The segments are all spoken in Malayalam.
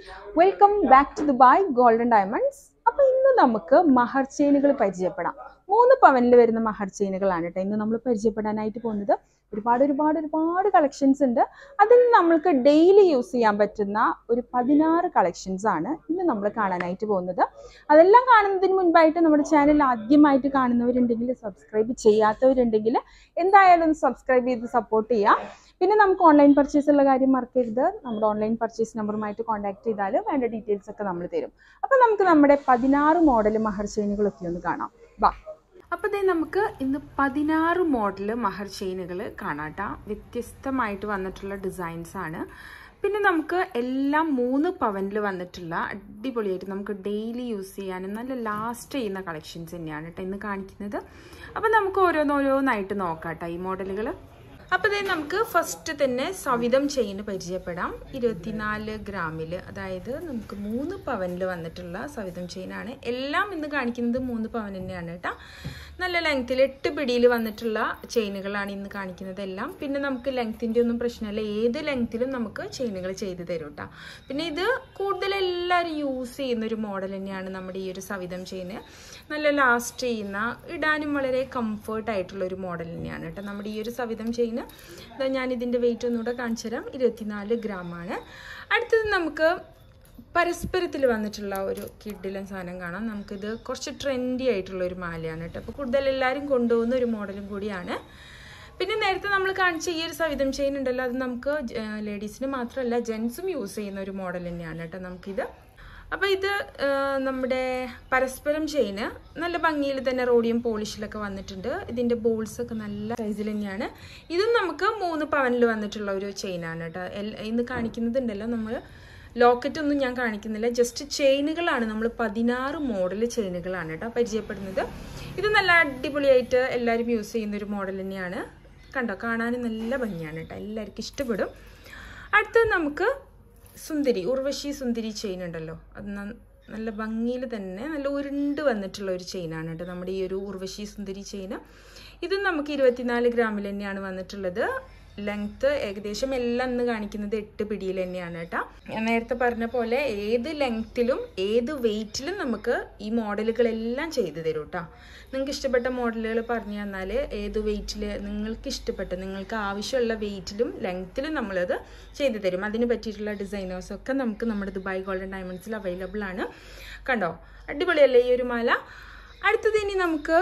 welcome back to Dubai golden diamonds അപ്പൊ ഇന്ന് നമുക്ക് മഹർ ചെയിനുകൾ പരിചയപ്പെടാം മൂന്ന് പവനിൽ വരുന്ന മഹർ ചെയിനുകളാണ് കേട്ടോ ഇന്ന് നമ്മൾ പരിചയപ്പെടാനായിട്ട് പോകുന്നത് ഒരുപാട് ഒരുപാട് ഒരുപാട് കളക്ഷൻസ് ഉണ്ട് അതിൽ നമ്മൾക്ക് ഡെയിലി യൂസ് ചെയ്യാൻ പറ്റുന്ന ഒരു പതിനാറ് കളക്ഷൻസ് ആണ് ഇന്ന് നമ്മൾ കാണാനായിട്ട് പോകുന്നത് അതെല്ലാം കാണുന്നതിന് മുൻപായിട്ട് നമ്മുടെ ചാനൽ ആദ്യമായിട്ട് കാണുന്നവരുണ്ടെങ്കിൽ സബ്സ്ക്രൈബ് ചെയ്യാത്തവരുണ്ടെങ്കിൽ എന്തായാലും ഒന്ന് സബ്സ്ക്രൈബ് ചെയ്ത് സപ്പോർട്ട് ചെയ്യാം പിന്നെ നമുക്ക് ഓൺലൈൻ പർച്ചേസ് ഉള്ള കാര്യം മറക്കരുത് നമ്മുടെ ഓൺലൈൻ പർച്ചേസ് നമ്പറുമായിട്ട് കോൺടാക്ട് ചെയ്താൽ വേണ്ട ഡീറ്റെയിൽസ് ഒക്കെ നമ്മൾ തരും അപ്പം നമുക്ക് നമ്മുടെ പതിനാറ് മോഡൽ മഹർ ചെയിനുകളൊക്കെ ഒന്ന് കാണാം വാ അപ്പോൾ ദേ നമുക്ക് ഇന്ന് പതിനാറ് മോഡൽ മഹർ ചെയിനുകൾ കാണാട്ടാ വ്യത്യസ്തമായിട്ട് വന്നിട്ടുള്ള ഡിസൈൻസ് ആണ് പിന്നെ നമുക്ക് എല്ലാം മൂന്ന് പവനിൽ വന്നിട്ടുള്ള അടിപൊളിയായിട്ട് നമുക്ക് ഡെയിലി യൂസ് ചെയ്യാനും നല്ല ലാസ്റ്റ് ചെയ്യുന്ന കളക്ഷൻസ് തന്നെയാണ് കേട്ടോ ഇന്ന് കാണിക്കുന്നത് അപ്പം നമുക്ക് ഓരോന്നോരോന്നായിട്ട് നോക്കാം കേട്ടോ ഈ മോഡലുകൾ അപ്പോൾ ഇതേ നമുക്ക് ഫസ്റ്റ് തന്നെ സവിതം ചെയിന് പരിചയപ്പെടാം ഇരുപത്തിനാല് ഗ്രാമിൽ അതായത് നമുക്ക് മൂന്ന് പവനിൽ വന്നിട്ടുള്ള സവിതം ചെയിനാണ് എല്ലാം ഇന്ന് കാണിക്കുന്നത് മൂന്ന് പവൻ തന്നെയാണ് കേട്ടോ നല്ല ലെങ്ത്തിൽ എട്ട് പിടിയിൽ വന്നിട്ടുള്ള ചെയിനുകളാണ് ഇന്ന് കാണിക്കുന്നത് എല്ലാം പിന്നെ നമുക്ക് ലെങ്ത്തിൻ്റെ ഒന്നും പ്രശ്നമില്ല ഏത് ലെങ്ത്തിലും നമുക്ക് ചെയിനുകൾ ചെയ്ത് തരും കേട്ടോ പിന്നെ ഇത് കൂടുതൽ എല്ലാവരും യൂസ് ചെയ്യുന്ന ഒരു മോഡൽ തന്നെയാണ് നമ്മുടെ ഈ ഒരു സവിതം ചെയിന് നല്ല ലാസ്റ്റ് ചെയ്യുന്ന ഇടാനും വളരെ കംഫർട്ട് ആയിട്ടുള്ള ഒരു മോഡൽ തന്നെയാണ് കേട്ടോ നമ്മുടെ ഈ ഒരു സവിതം ചെയിന് ഞാൻ ഇതിൻ്റെ വെയിറ്റ് ഒന്നുകൂടെ കാണിച്ചു തരാം ഇരുപത്തിനാല് ഗ്രാമാണ് അടുത്തത് നമുക്ക് പരസ്പരത്തിൽ വന്നിട്ടുള്ള ഒരു കിഡിലൻ സാധനം കാണാം നമുക്കിത് കുറച്ച് ട്രെൻഡി ആയിട്ടുള്ള ഒരു മാലയാണ് കേട്ടോ അപ്പോൾ കൂടുതൽ എല്ലാവരും കൊണ്ടുപോകുന്ന ഒരു മോഡലും കൂടിയാണ് പിന്നെ നേരത്തെ നമ്മൾ കാണിച്ച ഈ ഒരു സവിതം ചെയിൻ ഉണ്ടല്ലോ അത് നമുക്ക് ലേഡീസിന് മാത്രമല്ല ജെൻസും യൂസ് ചെയ്യുന്ന ഒരു മോഡൽ തന്നെയാണ് കേട്ടോ നമുക്കിത് അപ്പോൾ ഇത് നമ്മുടെ പരസ്പരം ചെയിന് നല്ല ഭംഗിയിൽ തന്നെ റോഡിയം പോളിഷിലൊക്കെ വന്നിട്ടുണ്ട് ഇതിൻ്റെ ബോൾസ് ഒക്കെ നല്ല സൈസിൽ തന്നെയാണ് ഇതും നമുക്ക് മൂന്ന് പവനിൽ വന്നിട്ടുള്ള ഒരു ചെയിനാണ് കേട്ടോ ഇന്ന് കാണിക്കുന്നതുണ്ടല്ലോ നമ്മൾ ലോക്കറ്റ് ഒന്നും ഞാൻ കാണിക്കുന്നില്ല ജസ്റ്റ് ചെയിനുകളാണ് നമ്മൾ പതിനാറ് മോഡൽ ചെയിനുകളാണ് കേട്ടോ പരിചയപ്പെടുന്നത് ഇത് നല്ല അടിപൊളിയായിട്ട് എല്ലാവരും യൂസ് ചെയ്യുന്ന ഒരു മോഡൽ തന്നെയാണ് കണ്ടോ കാണാനും നല്ല ഭംഗിയാണ് കേട്ടോ എല്ലാവർക്കും ഇഷ്ടപ്പെടും അടുത്തത് നമുക്ക് സുന്ദരി ഉർവശി സുന്ദരി ചെയിൻ ഉണ്ടല്ലോ അത് നല്ല ഭംഗിയിൽ തന്നെ നല്ല ഉരുണ്ട് വന്നിട്ടുള്ള ഒരു ചെയിനാണ് കേട്ടോ നമ്മുടെ ഈ ഒരു ഉർവശി സുന്ദരി ചെയിന് ഇതും നമുക്ക് ഇരുപത്തിനാല് ഗ്രാമിൽ തന്നെയാണ് വന്നിട്ടുള്ളത് ലെങ്ത്ത് ഏകദേശം എല്ലാം ഇന്ന് കാണിക്കുന്നത് എട്ട് പിടിയിൽ തന്നെയാണ് കേട്ടോ ഞാൻ നേരത്തെ പറഞ്ഞ പോലെ ഏത് ലെങ്ത്തിലും ഏത് വെയിറ്റിലും നമുക്ക് ഈ മോഡലുകളെല്ലാം ചെയ്തു തരും കേട്ടോ നിങ്ങൾക്ക് ഇഷ്ടപ്പെട്ട മോഡലുകൾ പറഞ്ഞു തന്നാൽ ഏത് വെയിറ്റിൽ നിങ്ങൾക്ക് ഇഷ്ടപ്പെട്ട നിങ്ങൾക്ക് ആവശ്യമുള്ള വെയിറ്റിലും ലെങ്ത്തിലും നമ്മളത് ചെയ്തു തരും അതിന് പറ്റിയിട്ടുള്ള ഡിസൈനേഴ്സൊക്കെ നമുക്ക് നമ്മുടെ ദുബായ് ഗോൾഡൻ ഡയമണ്ട്സിൽ അവൈലബിൾ ആണ് കണ്ടോ അടിപൊളിയല്ലേ ഈ ഒരു മാല അടുത്തത് ഇനി നമുക്ക്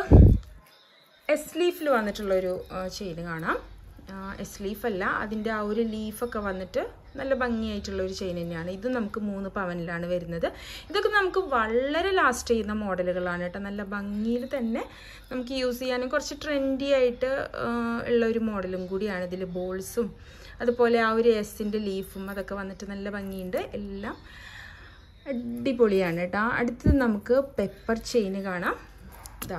എസ് ലീഫിൽ വന്നിട്ടുള്ളൊരു ചെയിൻ കാണാം എസ് ലീഫ് അല്ല അതിൻ്റെ ആ ഒരു ലീഫൊക്കെ വന്നിട്ട് നല്ല ഭംഗിയായിട്ടുള്ള ഒരു ചെയിൻ തന്നെയാണ് ഇത് നമുക്ക് മൂന്ന് പവനിലാണ് വരുന്നത് ഇതൊക്കെ നമുക്ക് വളരെ ലാസ്റ്റ് ചെയ്യുന്ന മോഡലുകളാണ് കേട്ടോ നല്ല ഭംഗിയിൽ തന്നെ നമുക്ക് യൂസ് ചെയ്യാനും കുറച്ച് ട്രെൻഡി ആയിട്ട് ഉള്ള ഒരു മോഡലും കൂടിയാണ് ഇതിൽ ബോൾസും അതുപോലെ ആ ഒരു എസിൻ്റെ ലീഫും അതൊക്കെ വന്നിട്ട് നല്ല ഭംഗിയുണ്ട് എല്ലാം അടിപൊളിയാണ് കേട്ടോ അടുത്തത് നമുക്ക് പെപ്പർ ചെയിൻ കാണാം ഇതാ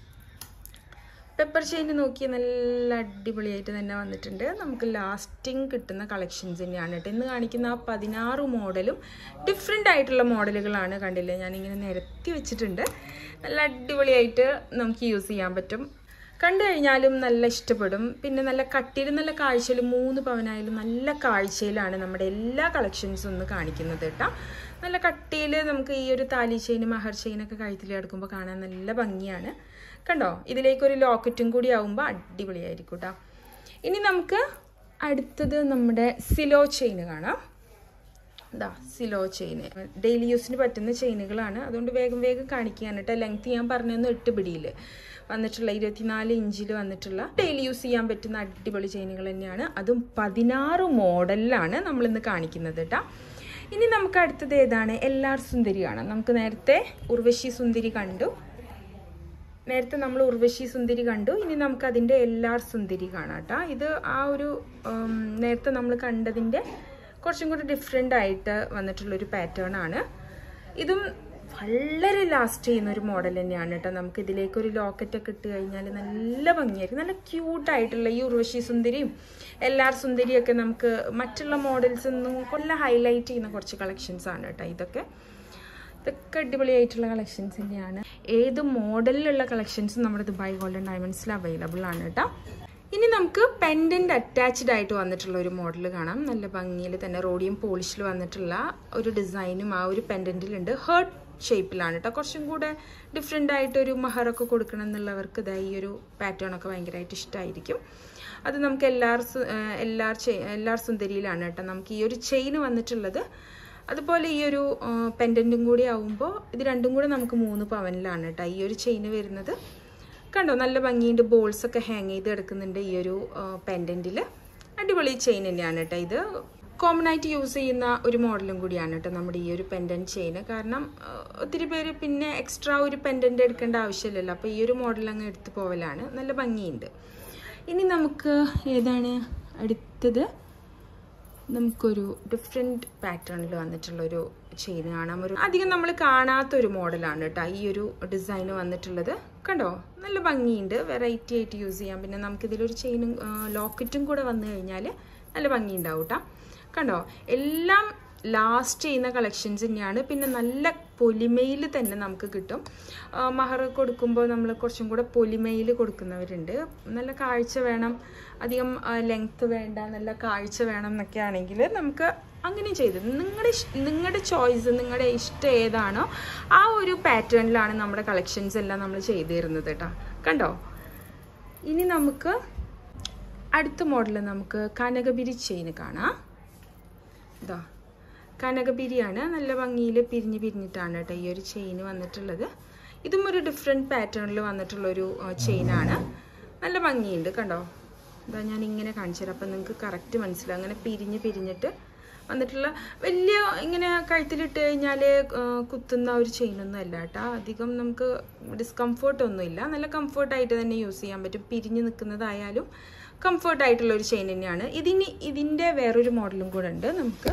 പെപ്പർ ചെയിൻ നോക്കി നല്ല അടിപൊളിയായിട്ട് തന്നെ വന്നിട്ടുണ്ട് നമുക്ക് ലാസ്റ്റിംഗ് കിട്ടുന്ന കളക്ഷൻസ് തന്നെയാണ് കേട്ടോ ഇന്ന് കാണിക്കുന്ന ആ പതിനാറ് മോഡലും ഡിഫറെൻ്റ് ആയിട്ടുള്ള മോഡലുകളാണ് കണ്ടില്ലേ ഞാനിങ്ങനെ നിരത്തി വെച്ചിട്ടുണ്ട് നല്ല അടിപൊളിയായിട്ട് നമുക്ക് യൂസ് ചെയ്യാൻ പറ്റും കണ്ടു കഴിഞ്ഞാലും നല്ല ഇഷ്ടപ്പെടും പിന്നെ നല്ല കട്ടിയിൽ നല്ല കാഴ്ചയിൽ മൂന്ന് പവനായാലും നല്ല കാഴ്ചയിലാണ് നമ്മുടെ എല്ലാ കളക്ഷൻസും ഒന്ന് കാണിക്കുന്നത് കേട്ടോ നല്ല കട്ടിയിൽ നമുക്ക് ഈ ഒരു താലി ചെയിൻ മഹർ ചെയിനൊക്കെ കഴുത്തിൽ കിടക്കുമ്പോൾ കാണാൻ നല്ല ഭംഗിയാണ് കണ്ടോ ഇതിലേക്കൊരു ലോക്കറ്റും കൂടി ആവുമ്പോൾ അടിപൊളിയായിരിക്കും കേട്ടോ ഇനി നമുക്ക് അടുത്തത് നമ്മുടെ സിലോ ചെയിൻ കാണാം ഇതാ സിലോ ചെയിൻ ഡെയിലി യൂസിന് പറ്റുന്ന ചെയിനുകളാണ് അതുകൊണ്ട് വേഗം വേഗം കാണിക്കുകയാണ് കേട്ടോ ലെങ്ത് ഞാൻ പറഞ്ഞതെന്ന് എട്ട് പിടിയിൽ വന്നിട്ടുള്ള ഇരുപത്തിനാല് ഇഞ്ചിൽ വന്നിട്ടുള്ള ഡെയിലി യൂസ് ചെയ്യാൻ പറ്റുന്ന അടിപൊളി ചെയിനുകൾ തന്നെയാണ് അതും പതിനാറ് മോഡലിലാണ് നമ്മളിന്ന് കാണിക്കുന്നത് കേട്ടോ ഇനി നമുക്ക് അടുത്തത് ഏതാണ് എല്ലാർ സുന്ദരിയാണ് നമുക്ക് നേരത്തെ ഉർവശി സുന്ദരി കണ്ടു നേരത്തെ നമ്മൾ ഉർവശി സുന്ദരി കണ്ടു ഇനി നമുക്ക് അതിൻ്റെ എല്ലാർ സുന്ദരി കാണാം കേട്ടോ ഇത് ആ ഒരു നേരത്തെ നമ്മൾ കണ്ടതിൻ്റെ കുറച്ചും കൂടി ഡിഫറെൻ്റ് ആയിട്ട് വന്നിട്ടുള്ളൊരു പാറ്റേൺ ആണ് ഇതും വളരെ ലാസ്റ്റ് ചെയ്യുന്ന ഒരു മോഡൽ തന്നെയാണ് കേട്ടോ നമുക്ക് ഇതിലേക്ക് ഒരു ലോക്കറ്റ് ഒക്കെ ഇട്ട് കഴിഞ്ഞാൽ നല്ല ഭംഗിയായിരിക്കും നല്ല ക്യൂട്ടായിട്ടുള്ള ഈ ഉർവശി സുന്ദരിയും എല്ലാർ സുന്ദരിയൊക്കെ നമുക്ക് മറ്റുള്ള മോഡൽസ് ഒന്നും കൊല്ല ഹൈലൈറ്റ് ചെയ്യുന്ന കുറച്ച് കളക്ഷൻസ് ആണ് കേട്ടോ ഇതൊക്കെ ഇതൊക്കെ അടിപൊളിയായിട്ടുള്ള കളക്ഷൻസ് തന്നെയാണ് ഏത് മോഡലിലുള്ള കളക്ഷൻസും നമ്മുടെ ദുബായ് ഗോൾഡൻ ഡയമണ്ട്സിൽ അവൈലബിൾ ആണ് കേട്ടോ ഇനി നമുക്ക് പെൻഡന്റ് അറ്റാച്ച്ഡ് ആയിട്ട് വന്നിട്ടുള്ള ഒരു മോഡൽ കാണാം നല്ല ഭംഗിയിൽ തന്നെ റോഡിയം പോളിഷിൽ വന്നിട്ടുള്ള ഒരു ഡിസൈനും ആ ഒരു പെൻഡന്റിലുണ്ട് ഹേർട്ട് ഷേപ്പിലാണ് കേട്ടോ കുറച്ചും കൂടെ ഡിഫറെൻ്റ് ആയിട്ട് ഒരു മഹറൊക്കെ കൊടുക്കണം എന്നുള്ളവർക്ക് ഇതാ ഈ ഒരു പാറ്റേൺ ഒക്കെ ഭയങ്കരമായിട്ട് ഇഷ്ടമായിരിക്കും അത് നമുക്ക് എല്ലാർ സു- ഏഹ് എല്ലാർ ചെ- എല്ലാർ സുന്ദരിയിലാണ് കേട്ടോ നമുക്ക് ഈ ഒരു ചെയിൻ വന്നിട്ടുള്ളത് അതുപോലെ ഈ ഒരു പെൻഡൻറ്റും കൂടി ആവുമ്പോൾ ഇത് രണ്ടും കൂടെ നമുക്ക് മൂന്ന് പവനിലാണ് കേട്ടോ ഈ ഒരു ചെയിൻ വരുന്നത് കണ്ടോ നല്ല ഭംഗിയുണ്ട് ബോൾസ് ഒക്കെ ഹാങ് ചെയ്ത് കിടക്കുന്നുണ്ട് ഈ ഒരു പെൻഡൻറ്റിൽ അടിപൊളി ചെയിൻ തന്നെയാണ് കേട്ടോ ഇത് കോമൺ ആയിട്ട് യൂസ് ചെയ്യുന്ന ഒരു മോഡലും കൂടിയാണ് കേട്ടോ നമ്മുടെ ഈ ഒരു പെൻഡൻറ്റ് ചെയിൻ കാരണം ആ, ഒത്തിരി പേര് പിന്നെ എക്സ്ട്രാ ഒരു പെൻഡൻറ്റ് എടുക്കേണ്ട ആവശ്യമില്ലല്ലോ അപ്പോൾ ഈ ഒരു മോഡൽ അങ്ങ് എടുത്തു പോവലാണ് നല്ല ഭംഗിയുണ്ട് ഇനി നമുക്ക് ഏതാണ് അടുത്തത് നമുക്കൊരു ഡിഫറെൻറ്റ് പാറ്റേണിൽ വന്നിട്ടുള്ളൊരു ചെയിൻ കാണാം ഒരു അധികം നമ്മൾ കാണാത്ത ഒരു മോഡലാണ് കേട്ടോ ഈ ഒരു ഡിസൈൻ വന്നിട്ടുള്ളത് കണ്ടോ നല്ല ഭംഗിയുണ്ട് വെറൈറ്റി ആയിട്ട് യൂസ് ചെയ്യാം പിന്നെ നമുക്കിതിലൊരു ചെയിനും ലോക്കറ്റും കൂടെ വന്നു കഴിഞ്ഞാൽ നല്ല ഭംഗിയുണ്ടാവും കേട്ടോ കണ്ടോ എല്ലാം ലാസ്റ്റ് ചെയ്യുന്ന കളക്ഷൻസ് തന്നെയാണ് പിന്നെ നല്ല പൊലിമയിൽ തന്നെ നമുക്ക് കിട്ടും ആ, മഹർ കൊടുക്കുമ്പോൾ നമ്മൾ കുറച്ചും കൂടെ പൊലിമയിൽ കൊടുക്കുന്നവരുണ്ട് നല്ല കാഴ്ച വേണം അധികം ലെങ്ത്ത് വേണ്ട നല്ല കാഴ്ച വേണം എന്നൊക്കെ ആണെങ്കിൽ നമുക്ക് അങ്ങനെ ചെയ്ത് നിങ്ങളുടെ നിങ്ങളുടെ ചോയ്സ് നിങ്ങളുടെ ഇഷ്ടം ഏതാണോ ആ ഒരു പാറ്റേണിലാണ് നമ്മുടെ കളക്ഷൻസ് എല്ലാം നമ്മൾ ചെയ്തു തരുന്നത് കേട്ടോ കണ്ടോ ഇനി നമുക്ക് അടുത്ത മോഡൽ നമുക്ക് കനകബിരി ചെയിൻ കാണാം ഇതാ കനകബിരിയാണ് നല്ല ഭംഗിയിൽ പിരിഞ്ഞ് പിരിഞ്ഞിട്ടാണ് കേട്ടോ ഈ ഒരു ചെയിൻ വന്നിട്ടുള്ളത് ഇതും ഒരു ഡിഫറെൻറ്റ് പാറ്റേണിൽ വന്നിട്ടുള്ളൊരു ചെയിനാണ് നല്ല ഭംഗിയുണ്ട് കണ്ടോ ഇതാ ഞാൻ ഇങ്ങനെ കാണിച്ചു തരാം അപ്പം നിങ്ങൾക്ക് കറക്റ്റ് മനസ്സിലാവും അങ്ങനെ പിരിഞ്ഞ് പിരിഞ്ഞിട്ട് വന്നിട്ടുള്ള വലിയ ഇങ്ങനെ കഴുത്തിലിട്ട് കഴിഞ്ഞാൽ കുത്തുന്ന ഒരു ചെയിനൊന്നും അല്ല കേട്ടോ അധികം നമുക്ക് ഡിസ്കംഫേർട്ട് ഒന്നുമില്ല നല്ല കംഫർട്ടായിട്ട് തന്നെ യൂസ് ചെയ്യാൻ പറ്റും പിരിഞ്ഞ് നിൽക്കുന്നതായാലും കംഫർട്ടായിട്ടുള്ള ഒരു ചെയിൻ തന്നെയാണ് ഇതിന് ഇതിൻ്റെ വേറൊരു മോഡലും കൂടെ ഉണ്ട് നമുക്ക്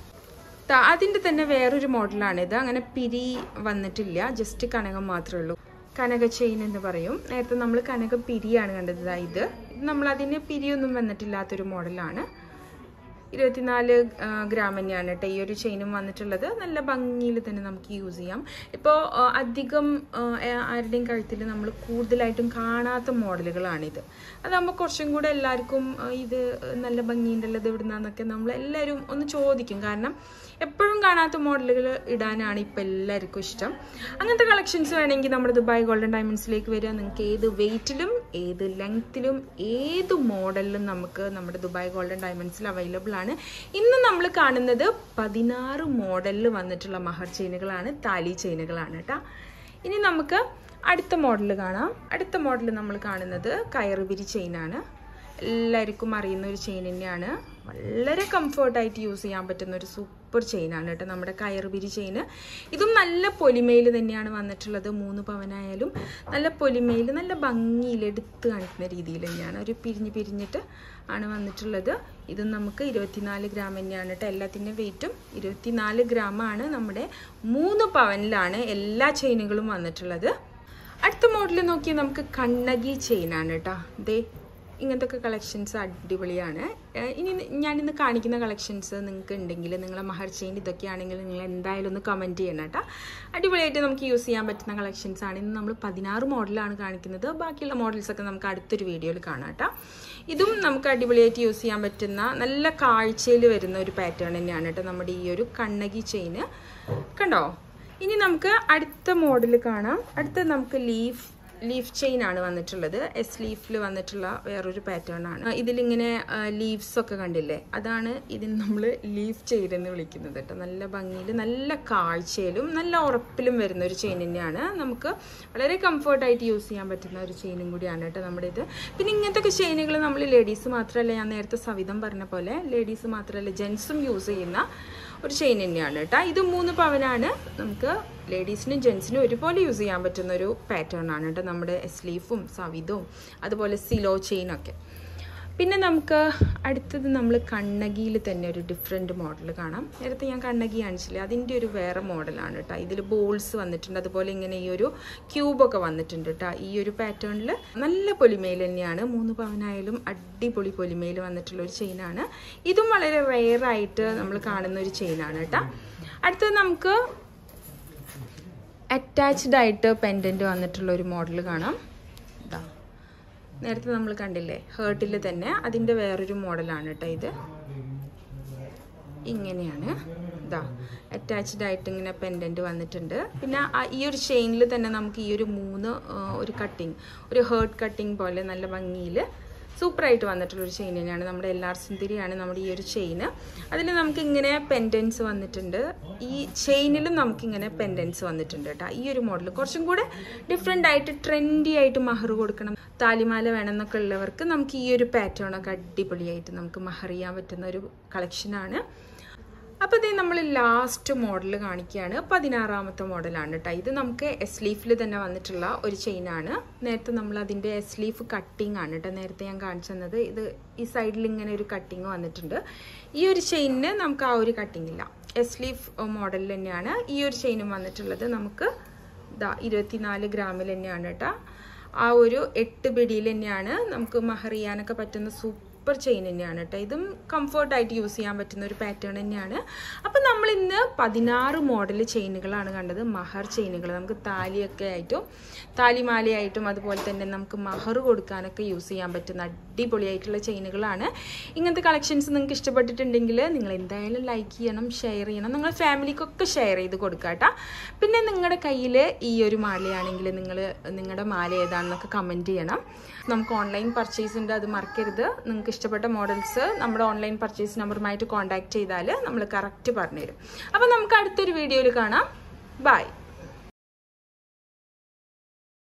ത- അതിൻ്റെ തന്നെ വേറൊരു മോഡലാണിത് അങ്ങനെ പിരി വന്നിട്ടില്ല ജസ്റ്റ് കനകം മാത്രമേ ഉള്ളൂ കനക ചെയിൻ എന്ന് പറയും നേരത്തെ നമ്മൾ കനക പിരിയാണ് കണ്ടത് ദാ ഇത് ഇത് നമ്മൾ അതിന് പിരിയൊന്നും വന്നിട്ടില്ലാത്തൊരു മോഡലാണ് ഇരുപത്തിനാല് ആ, ഗ്രാം തന്നെയാണ് കേട്ടോ ഈ ഒരു ചെയിനും വന്നിട്ടുള്ളത് നല്ല ഭംഗിയിൽ തന്നെ നമുക്ക് യൂസ് ചെയ്യാം ഇപ്പോൾ അധികം ആ, ആരുടെയും കഴുത്തിൽ നമ്മൾ കൂടുതലായിട്ടും കാണാത്ത മോഡലുകളാണിത് അതാകുമ്പോൾ കുറച്ചും കൂടെ എല്ലാവർക്കും ആ, ഇത് നല്ല ഭംഗിയുണ്ടല്ലോ ഇത് ഇവിടുന്നൊക്കെ നമ്മൾ എല്ലാവരും ഒന്ന് ചോദിക്കും കാരണം എപ്പോഴും കാണാത്ത മോഡലുകൾ ഇടാനാണ് ഇപ്പം എല്ലാവർക്കും ഇഷ്ടം അങ്ങനത്തെ കളക്ഷൻസ് വേണമെങ്കിൽ നമ്മുടെ ദുബായ് ഗോൾഡൻ ഡയമണ്ട്സിലേക്ക് വരിക നിങ്ങൾക്ക് ഏത് വെയിറ്റിലും ഏത് ലെങ്ത്തിലും ഏത് മോഡലിലും നമുക്ക് നമ്മുടെ ദുബായ് ഗോൾഡൻ ഡയമണ്ട്സിൽ അവൈലബിൾ ആണ് ഇന്ന് നമ്മൾ കാണുന്നത് പതിനാറ് മോഡലിൽ വന്നിട്ടുള്ള മഹർ ചെയിനുകളാണ് താലി ചെയിനുകളാണ് കേട്ടോ ഇനി നമുക്ക് അടുത്ത മോഡൽ കാണാം അടുത്ത മോഡൽ നമ്മൾ കാണുന്നത് കയറുപിരി ചെയിനാണ് എല്ലാവർക്കും അറിയുന്ന ഒരു ചെയിൻ തന്നെയാണ് വളരെ കംഫർട്ടായിട്ട് യൂസ് ചെയ്യാൻ പറ്റുന്ന ഒരു സൂപ്പർ ചെയിനാണ് കേട്ടോ നമ്മുടെ കയറുപിരി ചെയിന് ഇതും നല്ല പൊലിമയിൽ തന്നെയാണ് വന്നിട്ടുള്ളത് മൂന്ന് പവനായാലും നല്ല പൊലിമയിൽ നല്ല ഭംഗിയിൽ എടുത്ത് കാണിക്കുന്ന രീതിയിൽ തന്നെയാണ് ഒരു പിരിഞ്ഞ് പിരിഞ്ഞിട്ട് ആണ് വന്നിട്ടുള്ളത് ഇതും നമുക്ക് ഇരുപത്തിനാല് ഗ്രാം തന്നെയാണ് കേട്ടോ എല്ലാത്തിൻ്റെ വെയിറ്റും ഇരുപത്തിനാല് ഗ്രാമാണ് നമ്മുടെ മൂന്ന് പവനിലാണ് എല്ലാ ചെയിനുകളും വന്നിട്ടുള്ളത് അടുത്ത മോഡൽ നോക്കിയാൽ നമുക്ക് കണ്ണകി ചെയിനാണ് കേട്ടോ ദേ ഇങ്ങനത്തെ ഒക്കെ കളക്ഷൻസ് അടിപൊളിയാണ് ഏഹ് ഇനി ഞാനിന്ന് കാണിക്കുന്ന കളക്ഷൻസ് നിങ്ങൾക്ക് ഉണ്ടെങ്കിൽ നിങ്ങളെ മഹർ ചെയിൻ ഇതൊക്കെയാണെങ്കിൽ നിങ്ങൾ എന്തായാലും ഒന്ന് കമൻറ്റ് ചെയ്യണം കേട്ടോ അടിപൊളിയായിട്ട് നമുക്ക് യൂസ് ചെയ്യാൻ പറ്റുന്ന കളക്ഷൻസ് ആണ് ഇന്ന് നമ്മൾ പതിനാറ് മോഡലാണ് കാണിക്കുന്നത് ബാക്കിയുള്ള മോഡൽസ് ഒക്കെ നമുക്ക് അടുത്തൊരു വീഡിയോയിൽ കാണാം കേട്ടോ ഇതും നമുക്ക് അടിപൊളിയായിട്ട് യൂസ് ചെയ്യാൻ പറ്റുന്ന നല്ല കാഴ്ചയിൽ വരുന്ന ഒരു പാറ്റേൺ തന്നെയാണ് കേട്ടോ നമ്മുടെ ഈ ഒരു കണ്ണകി ചെയിന് കണ്ടോ ഇനി നമുക്ക് അടുത്ത മോഡൽ കാണാം അടുത്ത നമുക്ക് ലീഫ് ലീഫ് ചെയിൻ ആണ് വന്നിട്ടുള്ളത് എസ് ലീഫിൽ വന്നിട്ടുള്ള വേറൊരു പാറ്റേൺ ആണ് ഇതിലിങ്ങനെ ലീവ്സ് ഒക്കെ കണ്ടില്ലേ അതാണ് ഇതിന് നമ്മൾ ലീഫ് ചെയിൻ എന്ന് വിളിക്കുന്നത് കേട്ടോ നല്ല ഭംഗിയിൽ നല്ല കാഴ്ചയിലും നല്ല ഉറപ്പിലും വരുന്ന ഒരു ചെയിൻ തന്നെയാണ് നമുക്ക് വളരെ കംഫർട്ടായിട്ട് യൂസ് ചെയ്യാൻ പറ്റുന്ന ഒരു ചെയിനും കൂടിയാണ് കേട്ടോ നമ്മുടെ ഇത് പിന്നെ ഇങ്ങനത്തെ ഒക്കെ ചെയിനുകൾ നമ്മൾ ലേഡീസ് മാത്രമല്ല ഞാൻ നേരത്തെ സവിധം പറഞ്ഞ പോലെ ലേഡീസ് മാത്രമല്ല ജെൻസും യൂസ് ചെയ്യുന്ന ഒരു ചെയിൻ തന്നെയാണ് കേട്ടോ ഇത് മൂന്ന് പവനാണ് നമുക്ക് ലേഡീസിനും ജെൻസിനും ഒരുപോലെ യൂസ് ചെയ്യാൻ പറ്റുന്ന ഒരു പാറ്റേൺ ആണ് കേട്ടോ നമ്മുടെ സ്ലീഫും സവിതവും അതുപോലെ സിലോ ചെയിനൊക്കെ പിന്നെ നമുക്ക് അടുത്തത് നമ്മൾ കണ്ണകിയിൽ തന്നെ ഒരു ഡിഫറെൻറ്റ് മോഡൽ കാണാം നേരത്തെ ഞാൻ കണ്ണകി കാണിച്ചില്ലേ അതിൻ്റെ ഒരു വേറെ മോഡലാണ് കേട്ടോ ഇതിൽ ബോൾസ് വന്നിട്ടുണ്ട് അതുപോലെ ഇങ്ങനെ ഈ ഒരു ക്യൂബൊക്കെ വന്നിട്ടുണ്ട് കേട്ടോ ഈ ഒരു പാറ്റേണിൽ നല്ല പൊലിമയിൽ തന്നെയാണ് മൂന്ന് പവനായാലും അടിപൊളി പൊലിമയിൽ വന്നിട്ടുള്ള ഒരു ചെയിനാണ് ഇതും വളരെ റെയറായിട്ട് നമ്മൾ കാണുന്ന ഒരു ചെയിനാണ് കേട്ടോ അടുത്തത് നമുക്ക് അറ്റാച്ച്ഡ് ആയിട്ട് പെൻഡൻറ്റ് വന്നിട്ടുള്ള ഒരു മോഡൽ കാണാം ഇതാ നേരത്തെ നമ്മൾ കണ്ടില്ലേ ഹേർട്ടിൽ തന്നെ അതിൻ്റെ വേറൊരു മോഡലാണ് കേട്ടോ ഇത് ഇങ്ങനെയാണ് ഇതാ അറ്റാച്ച്ഡ് ആയിട്ട് ഇങ്ങനെ പെൻഡൻറ്റ് വന്നിട്ടുണ്ട് പിന്നെ ആ- ഈ ഒരു ചെയിനിൽ തന്നെ നമുക്ക് ഈ ഒരു മൂന്ന് ആ, ഒരു കട്ടിങ് ഒരു ഹേർട്ട് കട്ടിങ് പോലെ നല്ല ഭംഗിയിൽ സൂപ്പറായിട്ട് വന്നിട്ടുള്ളൊരു ചെയിൻ തന്നെയാണ് നമ്മുടെ എൽ ആർ സുന്ദരിയാണ് നമ്മുടെ ഈ ഒരു ചെയിന് അതിൽ നമുക്ക് ഇങ്ങനെ പെൻഡൻസ് വന്നിട്ടുണ്ട് ഈ ചെയിനിലും നമുക്കിങ്ങനെ പെൻഡൻസ് വന്നിട്ടുണ്ട് കേട്ടോ ഈ ഒരു മോഡൽ കുറച്ചും കൂടെ ഡിഫറെൻ്റ് ആയിട്ട് ട്രെൻഡി ആയിട്ട് മഹർ കൊടുക്കണം താലിമാല വേണമെന്നൊക്കെ ഉള്ളവർക്ക് നമുക്ക് ഈ ഒരു പാറ്റേൺ ഒക്കെ അടിപൊളിയായിട്ട് നമുക്ക് മഹർ ചെയ്യാൻ പറ്റുന്ന ഒരു കളക്ഷനാണ് അപ്പോൾ ഇത് നമ്മൾ ലാസ്റ്റ് മോഡൽ കാണിക്കുകയാണ് പതിനാറാമത്തെ മോഡലാണ് കേട്ടോ ഇത് നമുക്ക് എസ് ലീഫിൽ തന്നെ വന്നിട്ടുള്ള ഒരു ചെയിനാണ് നേരത്തെ നമ്മൾ അതിൻ്റെ എസ് ലീഫ് കട്ടിങ് ആണ് കേട്ടോ നേരത്തെ ഞാൻ കാണിച്ചു തന്നത് ഇത് ഈ സൈഡിൽ ഇങ്ങനെ ഒരു കട്ടിങ് വന്നിട്ടുണ്ട് ഈ ഒരു ചെയിനിന് നമുക്ക് ആ ഒരു കട്ടിങ് ഇല്ല എസ് ലീഫ് മോഡലിൽ തന്നെയാണ് ഈ ഒരു ചെയിനും വന്നിട്ടുള്ളത് നമുക്ക് ഇതാ ഇരുപത്തിനാല് ഗ്രാമിൽ തന്നെയാണ് കേട്ടോ ആ ഒരു എട്ട് പിടിയിൽ തന്നെയാണ് നമുക്ക് മഹർ ചെയ്യാനൊക്കെ പറ്റുന്ന സൂപ്പർ ചെയിൻ തന്നെയാണ് കേട്ടോ ഇതും കംഫർട്ടായിട്ട് യൂസ് ചെയ്യാൻ പറ്റുന്ന ഒരു പാറ്റേൺ തന്നെയാണ് അപ്പം നമ്മൾ ഇന്ന് പതിനാറ് മോഡൽ ചെയിനുകളാണ് കണ്ടത് മഹർ ചെയിനുകൾ നമുക്ക് താലിയൊക്കെ ആയിട്ടും താലിമാലയായിട്ടും അതുപോലെ തന്നെ നമുക്ക് മഹർ കൊടുക്കാനൊക്കെ യൂസ് ചെയ്യാൻ പറ്റുന്ന അടിപൊളിയായിട്ടുള്ള ചെയിനുകളാണ് ഇങ്ങനത്തെ കളക്ഷൻസ് നിങ്ങൾക്ക് ഇഷ്ടപ്പെട്ടിട്ടുണ്ടെങ്കിൽ നിങ്ങൾ എന്തായാലും ലൈക്ക് ചെയ്യണം ഷെയർ ചെയ്യണം നിങ്ങളുടെ ഫാമിലിക്കൊക്കെ ഷെയർ ചെയ്ത് കൊടുക്കുക കേട്ടോ പിന്നെ നിങ്ങളുടെ കയ്യിൽ ഈ ഒരു മാലയാണെങ്കിൽ നിങ്ങൾ നിങ്ങളുടെ മാല ഏതാണെന്നൊക്കെ കമൻറ്റ് ചെയ്യണം നമുക്ക് ഓൺലൈൻ പർച്ചേസ് ഉണ്ട് അത് മറക്കരുത് നിങ്ങൾക്ക് ഇഷ്ടപ്പെട്ട മോഡൽസ് നമ്മുടെ ഓൺലൈൻ പർച്ചേസ് നമ്പറുമായിട്ട് കോൺടാക്ട് ചെയ്താൽ നമ്മൾ കറക്റ്റ് പറഞ്ഞുതരും അപ്പോൾ നമുക്ക് അടുത്തൊരു വീഡിയോയിൽ കാണാം ബൈ